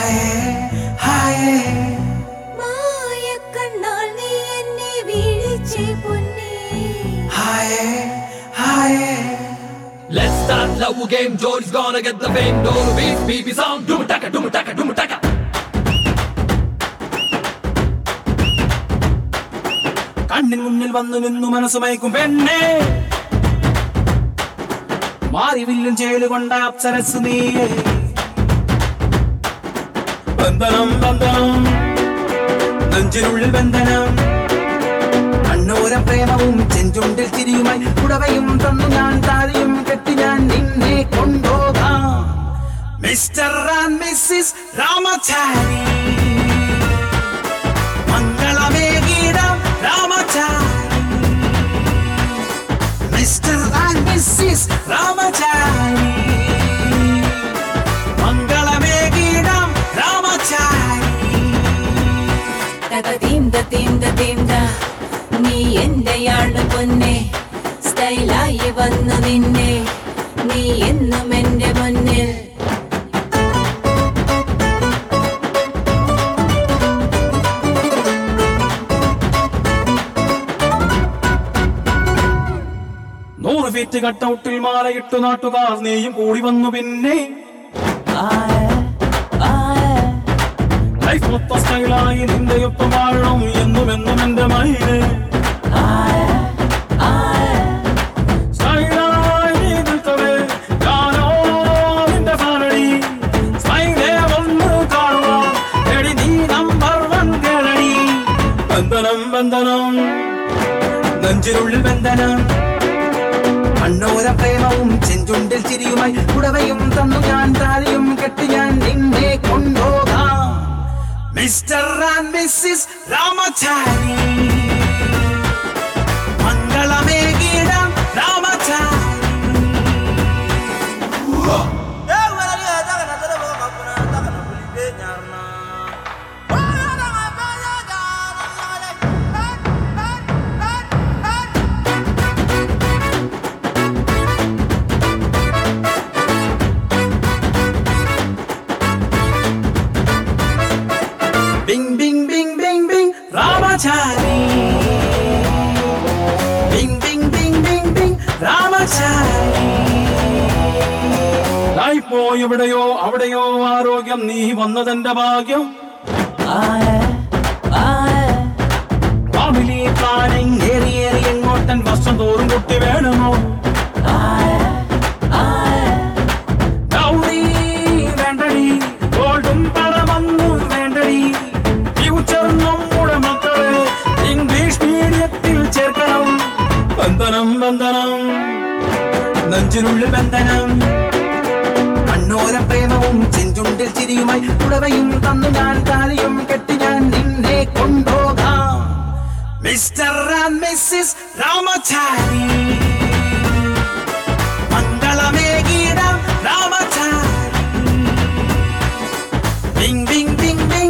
ഹായേ ഹായേ മായക്കണ്ണാൽ നീ എന്നെ വീഴിച്ചേ പൊന്നേ ഹായേ ഹായേ Let's start love game. Jody's gonna get the fame. Don't beat BB sound. Doom taka, doom taka, doom taka. കണ്ണിൻ മുന്നിൽ വന്നു നിന്നു മനസ്സുമയക്കും പെണ്ണേ മാറി വില്ലും ചേലുകൊണ്ട അപ്സരസ് നീയേ ബന്ധനം ബന്ധനം നെഞ്ചിനുള്ളിൽ ബന്ധനം കണ്ണൂര പ്രേമവും ചെഞ്ചുണ്ടിൽ ചിരിയുമായി പുടവയും തന്നു ഞാൻ താലിയും കെട്ടി ഞാൻ നിന്നെ കൊണ്ടുപോകാം മിസ്റ്റർ ആൻഡ് മിസ്സിസ് രാമചാരി മംഗളമേകീടം Ramachari Mr and Mrs Ramachari മംഗളമേകീടം രാമചാരി തകതീന്ത തീന്ത തീന്ത നീ എന്റെയാണ് പൊന്നെ സ്റ്റൈലായി വന്നു നിന്നെ നീ എന്നും എന്റെ മുന്നിൽ നൂറ് ഫീറ്റ് കട്ടൗട്ടിൽ മാലയിട്ടു നാട്ടുകാർ നീയും കൂടി വന്നു പിന്നെ ലൈഫ് മൊത്ത സ്റ്റൈലായി നിന്റെയൊപ്പം വാഴണം എന്നും എന്നും എന്റെ മൈന് സ്റ്റൈലായി നീ നിൽക്കവേ ഞാനോ നിന്റെ ഫാനടി സ്റ്റൈലേ ഒന്ന് കാണുവാൻ എടി നീ നമ്പർ വൺ കേളടി ബന്ധനം ബന്ധനം നെഞ്ചിനുള്ളിൽ ബന്ധനം കണ്ണോര പ്രേമവും ചെഞ്ചുണ്ടിൽ ചിരിയുമായി പുടവയും തന്നു ഞാൻ താലിയും കെട്ടി ഞാൻ നിന്നെ കൊണ്ടുപോകാം മിസ്റ്റർ ആൻഡ് മിസ്സിസ് രാമചാരി മംഗളമേകീടം Ramachari bing bing bing bing bing Ramachari bing bing bing bing bing Ramachari ലൈഫോ എവിടെയോ അവിടെയോ ആരോഗ്യം നീ വന്നതെന്റെ ഭാഗ്യം ഫാമിലി പ്ലാനിങ് ഏറി ഏറി എങ്ങോട്ടൻ വർഷം തോറും കുട്ടി വേണമോ ഗൗരി വേണ്ടടി ഗോൾഡും പണമൊന്നും വേണ്ടടി ഫ്യൂച്ചർ നമ്മുടെ മക്കളെ ഇംഗ്ലീഷ് മീഡിയത്തിൽ ചേർക്കണം ബന്ധനം ബന്ധനം നെഞ്ചിനുള്ളിൽ ബന്ധനം കണ്ണോര പ്രേമവും ചെഞ്ചുണ്ടിൽ ചിരിയുമായി പുടവയും തന്നു ഞാൻ താലിയും കെട്ടി ഞാൻ നിന്നെ കൊണ്ടുപോകാം മിസ്റ്റർ ആൻഡ് മിസ്സിസ് രാമചാരി മംഗളമേകീടം Ramachari bing bing bing Bing